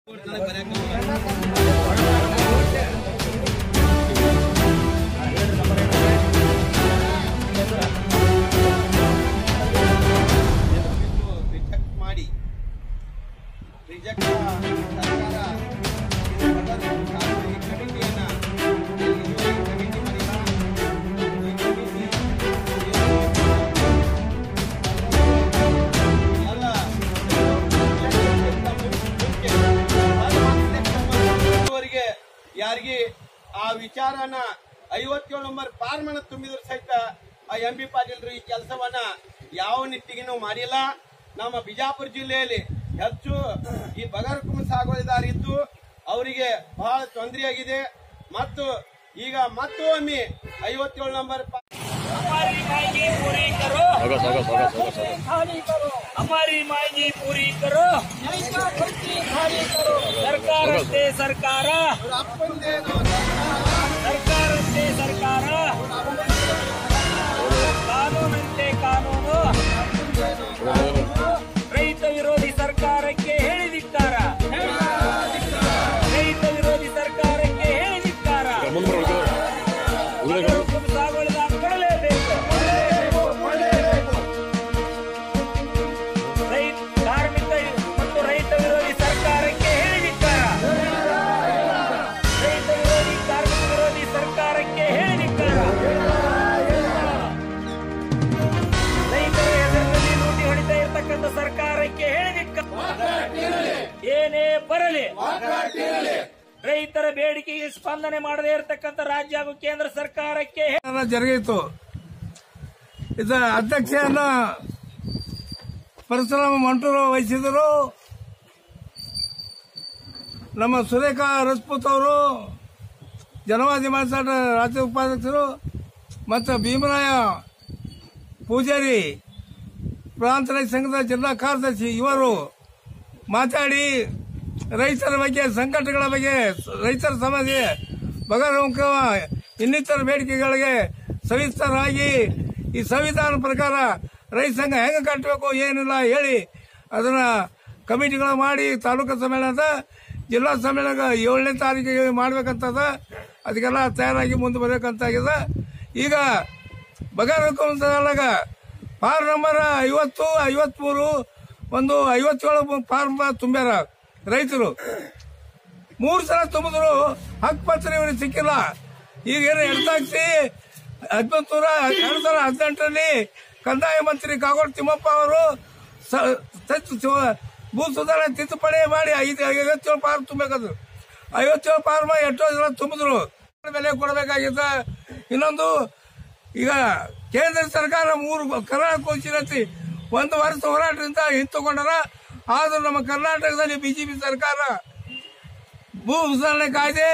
Reject ಮಾಡಿ reject ಸರ್ಕಾರ ಈ ಕಮಿಟಿಯನ್ನ ಇನ್ನೂ ಈ ಕಮಿಟಿ ಮಾಡಿಲ್ಲ. ಈ ಕಮಿಟಿ ಎಲ್ಲ ಇದುವರೆಗೆ ಯಾರಿಗೆ ಆ ವಿಚಾರನ ಐವತ್ತೇಳು ನಂಬರ್ ಫಾರ್ಮನ್ನ ತುಂಬಿದ್ರು ಸಹಿತ ಆ ಎಂ ಬಿ ಪಾಟೀಲ್ರು ಈ ಕೆಲಸವನ್ನ ಯಾವ ನಿಟ್ಟಿಗೆನೂ ಮಾಡಿಲ್ಲ ನಮ್ಮ ಬಿಜಾಪುರ ಜಿಲ್ಲೆಯಲ್ಲಿ ಹೆಚ್ಚು ಈ ಬಗರ್ಕುಂಬ ಸಾಗುವಳಿದಾರಿದ್ದು ಅವರಿಗೆ ಬಹಳ ತೊಂದರೆಯಾಗಿದೆ ಮತ್ತು ಈಗ ಮತ್ತೊಮ್ಮೆ ಐವತ್ತೇಳು ನಂಬರ್ ಪಾ- हमारी मांगी पूरी करो खाली करो हमारी मांगी पूरी करो खाली करो ಸರ್ಕಾರಕ್ಕೆ ಸರ್ಕಾರ ಸರ್ಕಾರಕ್ಕೆ ಸರ್ಕಾರ ಕಾನೂನಂತೆ ಕಾನೂನು ರೈತ ವಿರೋಧಿ ಸರ್ಕಾರಕ್ಕೆ ಹೇಳಿದಿಕ್ಕಾರ ರೈತ ವಿರೋಧಿ ಸರ್ಕಾರಕ್ಕೆ ಹೇಳಿದಿಕ್ಕಾರ ಸಾಗುವಳಿದಾರ ಕೊಡಲೇಬೇಕು ರೈತ ಕಾರ್ಮಿಕ ಮತ್ತು ರೈತ ವಿರೋಧಿ ಸರ್ಕಾರಕ್ಕೆ ಹೇಳಿದಿಕ್ಕಾರ ರೈತ ವಿರೋಧಿ ಕಾರ್ಮಿಕ ವಿರೋಧಿ ಸರ್ಕಾರಕ್ಕೆ ಹೇಳಿದಿಕ್ಕಾರ ರೈತರ ಹೆಸರಿನಲ್ಲಿ ಲೂಟಿ ಹೊಡಿತಾ ಇರ್ತಕ್ಕಂಥ ಸರ್ಕಾರಕ್ಕೆ ಹೇಳಿದಿಕ್ಕಾರ ಏನೇ ಬರಲಿ ರೈತರ ಬೇಡಿಕೆಗೆ ಸ್ಪಂದನೆ ಮಾಡದೇ ಇರತಕ್ಕಂಥ ರಾಜ್ಯ ಹಾಗೂ ಕೇಂದ್ರ ಸರ್ಕಾರಕ್ಕೆ ಎಲ್ಲ ಜರುಗಿತು ಇದರ ಅಧ್ಯಕ್ಷೆಯನ್ನ ಪರಶುರಾಮ ಮಂಟೂರು ವಹಿಸಿದರು ನಮ್ಮ ಸುರೇಖಾ ರಜಪೂತ್ ಅವರು ಜನವಾದಿ ಮಾತಾಡ ರಾಜ್ಯ ಉಪಾಧ್ಯಕ್ಷರು ಮತ್ತು ಭೀಮರಾಯ ಪೂಜಾರಿ ಪ್ರಾಂತ ರೈತ ಸಂಘದ ಜಿಲ್ಲಾ ಕಾರ್ಯದರ್ಶಿ ಇವರು ಮಾತಾಡಿ ರೈತರ ಬಗ್ಗೆ ಸಂಕಟಗಳ ಬಗ್ಗೆ ರೈತರ ಸಮಸ್ಯೆ ಬಗರ್ಮುಖ ಇನ್ನಿತರ ಬೇಡಿಕೆಗಳಿಗೆ ಸವಿಸ್ತರವಾಗಿ ಈ ಸಂವಿಧಾನ ಪ್ರಕಾರ ರೈತ ಸಂಘ ಹೆಂಗೆ ಕಟ್ಟಬೇಕು ಏನಿಲ್ಲ ಹೇಳಿ ಅದನ್ನ ಕಮಿಟಿಗಳು ಮಾಡಿ ತಾಲೂಕು ಸಮ್ಮೇಳನದ ಜಿಲ್ಲಾ ಸಮ್ಮೇಳನ ಏಳನೇ ತಾರೀಕಿಗೆ ಮಾಡ್ಬೇಕಂತದ ಅದಕ್ಕೆಲ್ಲ ತಯಾರಾಗಿ ಮುಂದೆ ಬರಬೇಕಂತಾಗಿದೆ ಈಗ ಬಗರ್ಮುಖ ಫಾರ್ಮ್ ನಂಬರ್ ಐವತ್ತು ಐವತ್ಮೂರು ಒಂದು ಐವತ್ತೇಳು ಫಾರ್ಮ್ ತುಂಬ್ಯಾರ ರೈತರು ಮೂರು ಸಲ ತುಂಬಿದ್ರು ಹಕ್ಕುಪತ್ರ ಇವರಿಗೆ ಸಿಕ್ಕಿಲ್ಲ ಈಗ ಏನು ಎಡ್ತಾಗ್ಸಿ ಹದಿನೆಂಟು ನೂರ ಎರಡು ಸಾವಿರದ ಹದಿನೆಂಟರಲ್ಲಿ ಕಂದಾಯ ಮಂತ್ರಿ ಕಾಗೋಡು ತಿಮ್ಮಪ್ಪ ಅವರು ಸ- ತತ್- ಚು- ಭೂ ಸುಧಾರಣೆ ತಿದ್ದುಪಡಿ ಮಾಡಿ ಐದು ಐವತ್ತೇಳು ಫಾರ್ಮ್ ತುಂಬಬೇಕಾದ್ರು ಐವತ್ತೇಳು ಫಾರ್ಮ್ ಎಷ್ಟೋ ಜನ ತುಂಬಿದ್ರು ಬೆಲೆ ಕೊಡಬೇಕಾಗಿದ್ದ ಇನ್ನೊಂದು ಈಗ ಕೇಂದ್ರ ಸರ್ಕಾರ ಮೂರು ಕರ್ನಾಟಕ ಕೋಚಿನಂತೆ ಒಂದು ವರ್ಷ ಹೋರಾಟದಿಂದ ಹಿಂತುಕೊಂಡರ ಆದ್ರೂ ನಮ್ಮ ಕರ್ನಾಟಕದಲ್ಲಿ ಬಿಜೆಪಿ ಸರ್ಕಾರ ಭೂ ಸುಧಾರಣೆ ಕಾಯ್ದೆ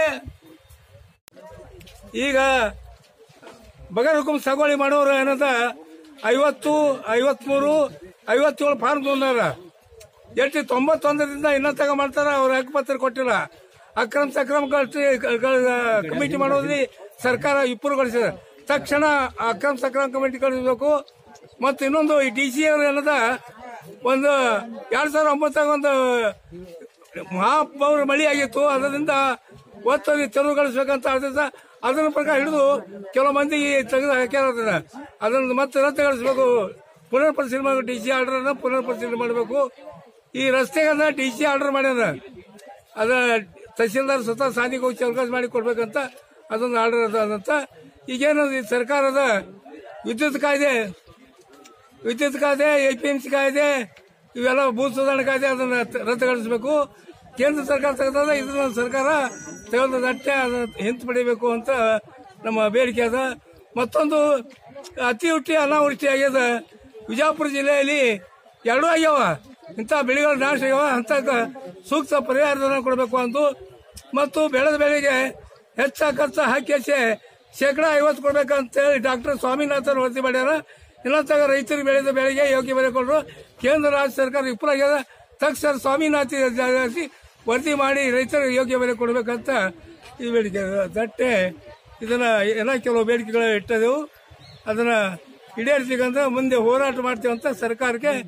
ಈಗ ಬಗರ್ ಹುಕುಂ ಸಾಗುವಳಿ ಮಾಡೋರು ಏನಂತ ಐವತ್ತು ಐವತ್ಮೂರು ಐವತ್ತೇಳು ಫಾರ್ಮ್ ತೊಂದಾರ ಎಷ್ಟು ತೊಂಬತ್ತೊಂದರಿಂದ ಇನ್ನೂ ತಗ ಮಾಡ್ತಾರ ಅವ್ರ ಹಕ್ಕುಪತ್ರ ಕೊಟ್ಟಿಲ್ಲ ಅಕ್ರಮ ಸಕ್ರಮ ಕಮಿಟಿ ಮಾಡೋದ್ರಿ ಸರ್ಕಾರ ವಿಪುಲಗೊಳಿಸಿದೆ ತಕ್ಷಣ ಅಕ್ರಮ ಸಕ್ರಮ ಕಮಿಟಿ ಕಳಿಸಬೇಕು ಮತ್ತು ಇನ್ನೊಂದು ಈ ಡಿ ಸಿ ಅವರು ಏನದ ಒಂದು ಎರಡ್ ಸಾವಿರದ ಒಂಬತ್ತಾಗ ಒಂದು ಮಹಾಪೌರ ಮಳಿ ಆಗಿತ್ತು ಅದರಿಂದ ಒತ್ತಲ್ಲಿ ತೆರವುಗೊಳಿಸ್ಬೇಕಂತ ಅದರಿಂದ ಅದನ್ನ ಪ್ರಕಾರ ಹಿಡಿದು ಕೆಲವು ಮಂದಿ ತೆಗೆದು ಹಾಕ್ಯಾರ ಅದನ್ನ ಅದನ್ನ ಮತ್ತೆ ರದ್ದುಗೊಳಿಸಬೇಕು ಪುನರ್ ಪರಿಶೀಲನೆ ಮಾಡಬೇಕು ಡಿ ಸಿ ಆರ್ಡರ್ ಪುನರ್ ಪರಿಶೀಲನೆ ಮಾಡಬೇಕು ಈ ರಸ್ತೆಗನ್ನ ಡಿ ಸಿ ಆರ್ಡರ್ ಮಾಡ್ಯಾರ ಅದ ತಹಸೀಲ್ದಾರ್ ಸ್ವತಃ ಸಾನಿಗೆ ಹೋಗಿ ಚೌಕಾಸಿ ಮಾಡಿ ಕೊಡ್ಬೇಕಂತ ಅದೊಂದು ಆರ್ಡರ್ ಅದಂತ ಈಗೇನು ಈ ಸರ್ಕಾರದ ವಿದ್ಯುತ್ ಕಾಯ್ದೆ ವಿದ್ಯುತ್ ಕಾಯ್ದೆ ಎಪಿಎಂಸಿ ಕಾಯ್ದೆ ಇವೆಲ್ಲ ಭೂ ಸುಧಾರಣೆ ಕಾಯ್ದೆ ಅದನ್ನ ರದ್ದುಗೊಳಿಸಬೇಕು ಕೇಂದ್ರ ಸರ್ಕಾರ ತೆಗೆದ ಇದನ್ನ ಸರ್ಕಾರ ತೆಗೆದ ದಟ್ಟೆ ಅದನ್ನ ಹಿಂಪಡಿಬೇಕು ಅಂತ ನಮ್ಮ ಬೇಡಿಕೆ ಅದ ಮತ್ತೊಂದು ಅತಿವೃಷ್ಟಿ ಅನಾವೃಷ್ಟಿ ಆಗ್ಯದ ವಿಜಯಪುರ ಜಿಲ್ಲೆಯಲ್ಲಿ ಎರಡೂ ಆಗ್ಯಾವ ಇಂಥ ಬೆಳೆಗಳು ನಾಶ ಆಗ್ಯಾವ ಅಂತ ಸೂಕ್ತ ಪರಿಹಾರಧನ ಕೊಡಬೇಕು ಅಂದು ಮತ್ತು ಬೆಳೆದ ಬೆಳೆಗೆ ಹೆಚ್ಚ ಖರ್ಚು ಹಾಕಿ ಹೆಚ್ಚೆ ಶೇಕಡ ಐವತ್ತು ಕೊಡ್ಬೇಕಂತ ಹೇಳಿ ಡಾಕ್ಟರ್ ಸ್ವಾಮಿನಾಥನ್ ವರದಿ ಮಾಡ್ಯಾರ ಇನ್ನೊಂದಾಗ ರೈತರಿಗೆ ಬೆಳೆದ ಬೆಳೆಗೆ ಯೋಗ್ಯ ಬೆಲೆ ಕೊಟ್ಟರು ಕೇಂದ್ರ ರಾಜ್ಯ ಸರ್ಕಾರ ವಿಫಲ ಆಗ್ಯದ ತಕ್ಷಣ ಸ್ವಾಮಿನಾಥ್ ಜಾರಿಸಿ ವರದಿ ಮಾಡಿ ರೈತರಿಗೆ ಯೋಗ್ಯ ಬೆಲೆ ಕೊಡಬೇಕಂತ ಈ ಬೇಡಿಕೆ ಅದ. ದಟ್ಟೆ ಇದನ್ನ ಎಲ್ಲ ಕೆಲವು ಬೇಡಿಕೆಗಳು ಇಟ್ಟದೆವು ಅದನ್ನ ಈಡೇರಿಸಿಕಂದ್ರೆ ಮುಂದೆ ಹೋರಾಟ ಮಾಡ್ತೀವಂತ ಸರ್ಕಾರಕ್ಕೆ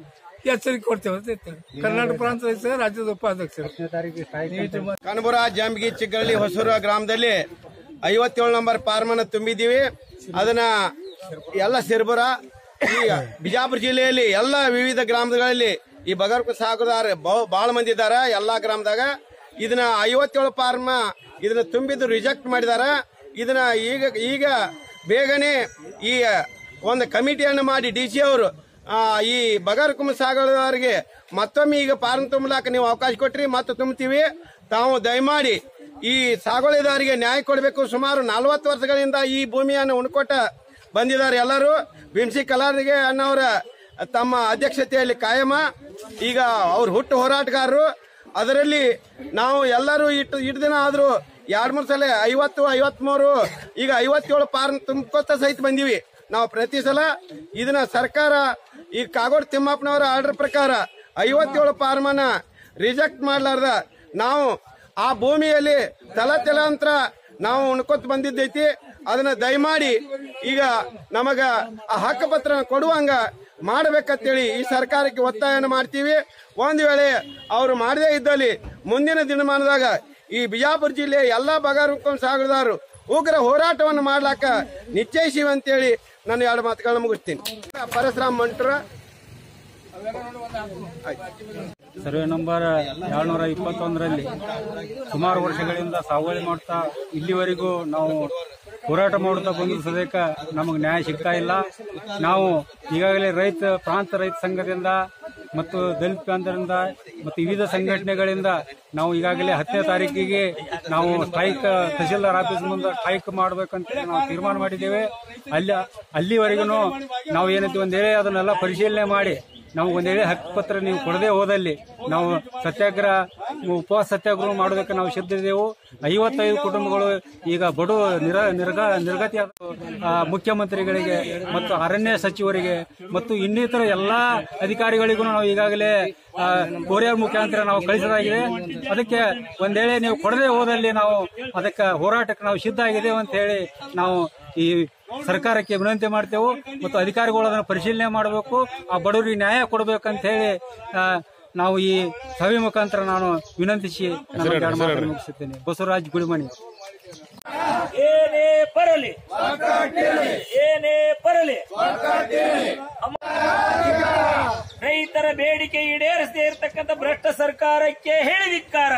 ಎಚ್ಚರಿಕೆ ಕೊಡ್ತೇವೆ ಅಂತ ಹೇಳ್ತಾರೆ. ಕರ್ನಾಟಕ ಪ್ರಾಂತ ಅಧ್ಯಕ್ಷ ರಾಜ್ಯದ ಉಪಾಧ್ಯಕ್ಷರು ಕನಬುರ ಜಂಬಗಿ ಚಿಕ್ಕಳ್ಳಿ ಹೊಸೂರು ಗ್ರಾಮದಲ್ಲಿ ಐವತ್ತೇಳು ನಂಬರ್ ಫಾರ್ಮನ್ನು ತುಂಬಿದ್ದೀವಿ ಅದನ್ನ ಎಲ್ಲ ಸಿರ್ಬುರ ಈ ಬಿಜಾಪುರ ಜಿಲ್ಲೆಯಲ್ಲಿ ಎಲ್ಲ ವಿವಿಧ ಗ್ರಾಮಗಳಲ್ಲಿ ಈ ಬಗರ್ಕು ಸಾಗುದಾರ ಬಹಳ ಮಂದಿ ಇದಾರ ಎಲ್ಲಾ ಗ್ರಾಮದಾಗ ಇದನ್ನ ಐವತ್ತೇಳು ಫಾರ್ಮ ಇದನ್ನ ತುಂಬಿದ್ದು ರಿಜೆಕ್ಟ್ ಮಾಡಿದಾರ ಇದನ್ನ ಈಗ ಈಗ ಬೇಗನೆ ಈ ಒಂದು ಕಮಿಟಿಯನ್ನು ಮಾಡಿ ಡಿ ಸಿ ಅವರು ಆ, ಈ ಬಗರ್ ಕುಂಭ ಸಾಗರದವರಿಗೆ ಮತ್ತೊಮ್ಮೆ ಈಗ ಫಾರ್ಮ್ ತುಂಬಲಾಕ ನೀವು ಅವಕಾಶ ಕೊಟ್ರಿ ಮತ್ತೆ ತುಂಬ್ತೀವಿ ತಾವು ದಯಮಾಡಿ ಈ ಸಾಗುವಳಿದಾರರಿಗೆ ನ್ಯಾಯ ಕೊಡಬೇಕು ಸುಮಾರು ನಲವತ್ತು ವರ್ಷಗಳಿಂದ ಈ ಭೂಮಿಯನ್ನು ಉಣ್ಕೊಟ್ಟ ಬಂದಿದ್ದಾರೆ ಎಲ್ಲರೂ ಬಿಮ್ಸಿ ಕಲಾರಿಗೆ ಅನ್ನೋರ ತಮ್ಮ ಅಧ್ಯಕ್ಷತೆಯಲ್ಲಿ ಕಾಯಮ ಈಗ ಅವ್ರ ಹುಟ್ಟು ಹೋರಾಟಗಾರರು ಅದರಲ್ಲಿ ನಾವು ಎಲ್ಲರೂ ಇಟ್ಟು ಇಟ್ಟು ದಿನ ಆದ್ರೂ ಎರಡ್ ಮೂರು ಸಲ ಐವತ್ತು ಐವತ್ಮೂರು ಈಗ ಐವತ್ತೇಳು ಫಾರ್ಮ್ ತುಂಬ್ಕೋತ ಸಹಿತ ಬಂದಿವಿ ನಾವು ಪ್ರತಿ ಸಲ ಇದನ್ನ ಸರ್ಕಾರ ಈ ಕಾಗೋಡ್ ತಿಮ್ಮಪ್ಪನವರ ಆರ್ಡರ್ ಪ್ರಕಾರ ಐವತ್ತೇಳು ಫಾರ್ಮನ್ನ ರಿಜೆಕ್ಟ್ ಮಾಡ್ಲಾರ್ದ ನಾವು ಆ ಭೂಮಿಯಲ್ಲಿ ತಲ ತಲಾಂತರ ನಾವು ಉಣ್ಕೋತ ಬಂದಿದ್ದೈತಿ ಅದನ್ನ ದಯಮಾಡಿ ಈಗ ನಮಗ ಆ ಹಕ್ಕುಪತ್ರ ಕೊಡುವಂಗ ಮಾಡಬೇಕಂತೇಳಿ ಈ ಸರ್ಕಾರಕ್ಕೆ ಒತ್ತಾಯನ ಮಾಡ್ತೀವಿ ಒಂದು ವೇಳೆ ಅವರು ಮಾಡದೇ ಇದ್ದಲ್ಲಿ ಮುಂದಿನ ದಿನಮಾನದಾಗ ಈ ಬಿಜಾಪುರ ಜಿಲ್ಲೆಯ ಎಲ್ಲಾ ಬಗಾರ ಸಾಗರದಾರರು ಉಗ್ರ ಹೋರಾಟವನ್ನು ಮಾಡ್ಲಾಕ ನಿಶ್ಚಯಿಸಿವಿ ಅಂತೇಳಿ ನಾನು ಎರಡು ಮಾತುಗಳನ್ನ ಮುಗಿಸ್ತೀನಿ ಪರಶುರಾಮ್ ಮಂಟ್ರ ಸರ್ವೆ ನಂಬರ್ ಏಳ್ನೂರ ಇಪ್ಪತ್ತೊಂದರಲ್ಲಿ ಸುಮಾರು ವರ್ಷಗಳಿಂದ ಸಾಗುವಳಿ ಮಾಡ್ತಾ ಇಲ್ಲಿವರೆಗೂ ನಾವು ಹೋರಾಟ ಮಾಡುತ್ತಾ ಬಂದ ಸದ್ಯಕ್ಕ ನಮಗೆ ನ್ಯಾಯ ಸಿಗ್ತಾ ಇಲ್ಲ ನಾವು ಈಗಾಗಲೇ ರೈತ ಪ್ರಾಂತ ರೈತ ಸಂಘದಿಂದ ಮತ್ತು ದಲಿತ ಪ್ರಾಂತರಿಂದ ಮತ್ತು ವಿವಿಧ ಸಂಘಟನೆಗಳಿಂದ ನಾವು ಈಗಾಗಲೇ ಹತ್ತನೇ ತಾರೀಕಿಗೆ ನಾವು ಸ್ಟ್ರೈಕ್ ತಹಶೀಲ್ದಾರ್ ಆಫೀಸ್ ಮುಂದೆ ಸ್ಟ್ರೈಕ್ ಮಾಡಬೇಕಂತ ನಾವು ತೀರ್ಮಾನ ಮಾಡಿದ್ದೇವೆ ಅಲ್ಲಿ ಅಲ್ಲಿವರೆಗೂ ನಾವು ಏನಂತೀವಿ ಒಂದ್ ವೇಳೆ ಅದನ್ನೆಲ್ಲ ಪರಿಶೀಲನೆ ಮಾಡಿ ನಾವು ಒಂದ್ ವೇಳೆ ಹಕ್ಕುಪತ್ರ ನೀವು ಕೊಡದೆ ಹೋದಲ್ಲಿ ನಾವು ಸತ್ಯಾಗ್ರಹ ಉಪವಾಸ ಸತ್ಯಾಗ್ರಹ ಮಾಡೋದಕ್ಕೆ ನಾವು ಸಿದ್ಧಿದ್ದೆವು ಐವತ್ತೈದು ಕುಟುಂಬಗಳು ಈಗ ಬಡು ನಿರ ನಿರ್ಗ ನಿರ್ಗತಿಯಾದ ಆ, ಮುಖ್ಯಮಂತ್ರಿಗಳಿಗೆ ಮತ್ತು ಅರಣ್ಯ ಸಚಿವರಿಗೆ ಮತ್ತು ಇನ್ನಿತರ ಎಲ್ಲಾ ಅಧಿಕಾರಿಗಳಿಗೂ ನಾವು ಈಗಾಗಲೇ ಆ, ಕೊರಿಯರ್ ಮುಖಾಂತರ ನಾವು ಕಳಿಸಲಾಗಿದೆ ಅದಕ್ಕೆ ಒಂದ್ ವೇಳೆ ನೀವು ಕೊಡದೆ ಹೋದಲ್ಲಿ ನಾವು ಅದಕ್ಕೆ ಹೋರಾಟಕ್ಕೆ ನಾವು ಸಿದ್ಧ ಆಗಿದ್ದೇವೆ ಅಂತ ಹೇಳಿ ನಾವು ಈ ಸರ್ಕಾರಕ್ಕೆ ವಿನಂತಿ ಮಾಡ್ತೇವೆ ಮತ್ತು ಅಧಿಕಾರಿಗಳು ಅದನ್ನು ಪರಿಶೀಲನೆ ಮಾಡಬೇಕು ಆ ಬಡವರಿಗೆ ನ್ಯಾಯ ಕೊಡಬೇಕಂತ ಹೇಳಿ ಆ, ನಾವು ಈ ಸಭೆ ಮುಖಾಂತರ ನಾನು ವಿನಂತಿಸಿ ನನ್ನ ಎರಡು ಮಾತನ್ನು ಮುಗಿಸುತ್ತೇನೆ ಬಸವರಾಜ್ ಗುಡಿಮನಿ ಏನೇ ಬರಲಿ ಏನೇ ಬರಲಿ ಅಮ್ಮ- ರೈತರ ಬೇಡಿಕೆ ಈಡೇರಿಸದೇ ಇರತಕ್ಕಂತ ಭ್ರಷ್ಟ ಸರ್ಕಾರಕ್ಕೆ ಹೇಳಿದಿಕ್ಕಾರ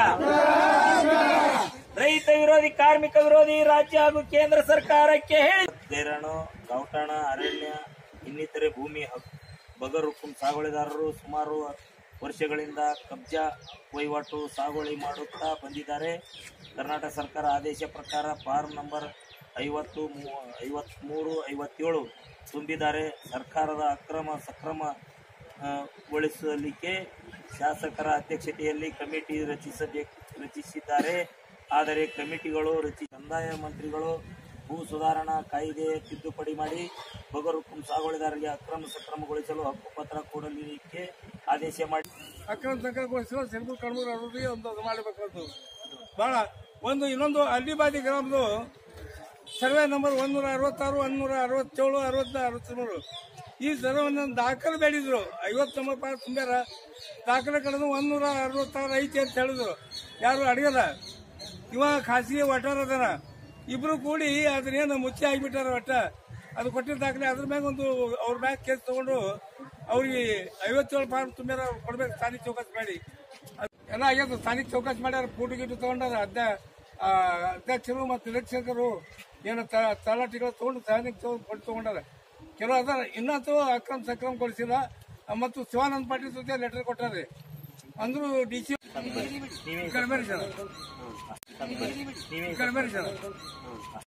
ರೈತ ವಿರೋಧಿ ಕಾರ್ಮಿಕ ವಿರೋಧಿ ರಾಜ್ಯ ಹಾಗೂ ಕೇಂದ್ರ ಸರ್ಕಾರಕ್ಕೆ ಹೇಳಿ ದೇರಣು ಗೌಟಾಣ ಅರಣ್ಯ ಇನ್ನಿತರೆ ಭೂಮಿ ಹಕ್- ಬಗರ್ ಹುಕುಂ ಸಾಗುವಳಿದಾರರು ಸುಮಾರು ವರ್ಷಗಳಿಂದ ಕಬ್ಜಾ ವಹಿವಾಟು ಸಾಗುವಳಿ ಮಾಡುತ್ತಾ ಬಂದಿದ್ದಾರೆ ಕರ್ನಾಟಕ ಸರ್ಕಾರ ಆದೇಶ ಪ್ರಕಾರ ಫಾರ್ಮ್ ನಂಬರ್ ಐವತ್ತು ಮೂ- ಐವತ್ಮೂರು ಐವತ್ತೇಳು ತುಂಬಿದ್ದಾರೆ ಸರ್ಕಾರದ ಅಕ್ರಮ ಸಕ್ರಮ ಆ, ಗೊಳಿಸಲಿಕ್ಕೆ ಶಾಸಕರ ಅಧ್ಯಕ್ಷತೆಯಲ್ಲಿ ಕಮಿಟಿ ರಚಿಸಬೇಕು ರಚಿಸಿದ್ದಾರೆ ಆದರೆ ಕಮಿಟಿಗಳು ರಚಿ ಕಂದಾಯ ಮಂತ್ರಿಗಳು ಭೂ ಸುಧಾರಣಾ ಕಾಯ್ದೆ ತಿದ್ದುಪಡಿ ಮಾಡಿ ಬಗರುಕುಂ ಸಾಗುವಳಿದಾರರಿಗೆ ಅಕ್ರಮ ಸಕ್ರಮಗೊಳಿಸಲು ಹಕ್ಕುಪತ್ರ ಕೊಡಲಿಕ್ಕೆ ಆದೇಶ ಮಾಡಿ ಅಕ್ರಮ ಸಂಕಲ್ಪಗೊಳಿಸುವ ಸಿರ್ಬು ಕಣ್ಮೂರು ಅವರಿಗೆ ಒಂದು ಅದು ಮಾಡಬೇಕು ಅದು ಬಹಳ ಒಂದು ಇನ್ನೊಂದು ಅಲ್ಲಿಬಾದಿ ಗ್ರಾಮದು ಸರ್ವೆ ನಂಬರ್ ಒಂದೂರ ಅರವತ್ತಾರು ಒಂದೂರ ಅರವತ್ತೇಳು ಅರವತ್ತ ಅರವತ್ಮೂರು ಈ ಸರ್ವನ್ನ ದಾಖಲೆ ಬೇಡಿದ್ರು ಐವತ್ತು ನಂಬರ್ ಪಾರ್ ತುಂಬ್ಯಾರ ದಾಖಲೆ ಕಳೆದು ಒಂದೂರ ಅರವತ್ತಾರು ಐತಿ ಅಂತ ಹೇಳಿದ್ರು ಯಾರು ಅಡಿಗಲ್ಲ ಇವ ಖಾಸಗಿ ವಟಾರ ಅದಾರ ಇಬ್ರು ಕೂಡಿ ಅದನ್ನೇನು ಮುಚ್ಚಿ ಆಗಿಬಿಟ್ಟಾರ ಒಟ್ಟ ಅದು ಕೊಟ್ಟಿದ್ದ ದಾಖಲೆ ಅದ್ರ ಮ್ಯಾಗ ಒಂದು ಅವ್ರ ಮ್ಯಾಗ ಕೇಸ್ ತಗೊಂಡು ಅವ್ರಿಗೆ ಐವತ್ತೇಳು ಫಾರ್ಮ್ ತುಂಬ್ಯಾರ ಅವ್ರು ಕೊಡ್ಬೇಕು ಸ್ಥಾನಿಕ ಚೌಕಾಸಿ ಮಾಡಿ ಅದ್ ಎಲ್ಲ ಆಗ್ಯದ ಸ್ಥಾನಿಕ ಚೌಕಾಸಿ ಮಾಡ್ಯಾರ ಫೋಟೋ ಗೀಟು ತಗೊಂಡಾರ ಅಧ್ಯ ಆ, ಅಧ್ಯಕ್ಷರು ಮತ್ತು ನಿರೀಕ್ಷಕರು ಏನು ತ- ತಲಾಟಿಗಳು ತಗೊಂಡು ಸ್ಥಾನಿಕ ಚೌಕ ಕೊಟ್ಟು ತಗೊಂಡಾರ ಕೆಲವು ಅದಾರ ಇನ್ನಂತೂ ಅಕ್ರಮ ಸಕ್ರಮಗೊಳಿಸಿಲ್ಲ ಮತ್ತು ಶಿವಾನಂದ ಪಾಟೀಲ್ ಜೊತೆ ಲೆಟರ್ ಕೊಟ್ಟಾರೆ ಅಂದ್ರು ಡಿ ಸಿ ಕಡಿಮೆ ಜನ ಕಡಿಮೆ ಜನ